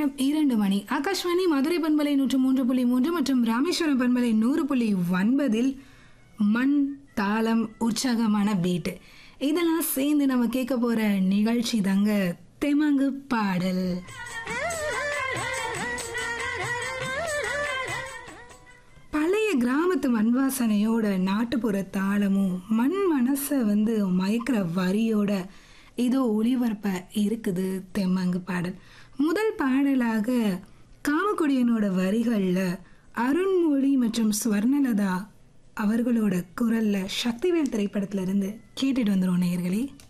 நேரம் இரண்டு மணி ஆகாஷ்வாணி மதுரை பண்பலை நூற்று மூன்று புள்ளி மூன்று மற்றும் ராமேஸ்வரம் பண்பலை நூறு புள்ளி ஒன்பதில் மண் தாளம் உற்சாகமான பீட்டு இதெல்லாம் சேர்ந்து நம்ம கேட்க போற நிகழ்ச்சி தாங்க தெமாங்கு பாடல் பழைய கிராமத்து மண் வாசனையோட நாட்டுப்புற தாளமும் மண் மனசை வந்து மயக்கிற வரியோட இதோ ஒளிபரப்ப இருக்குது தெம்மாங்கு பாடல் முதல் பாடலாக காமக்குடியனோட வரிகளில் அருண்மொழி மற்றும் ஸ்வர்ணலதா அவர்களோட குரல்ல சக்திவேல் திரைப்படத்துல இருந்து கேட்டுட்டு வந்துடும் நேயர்களே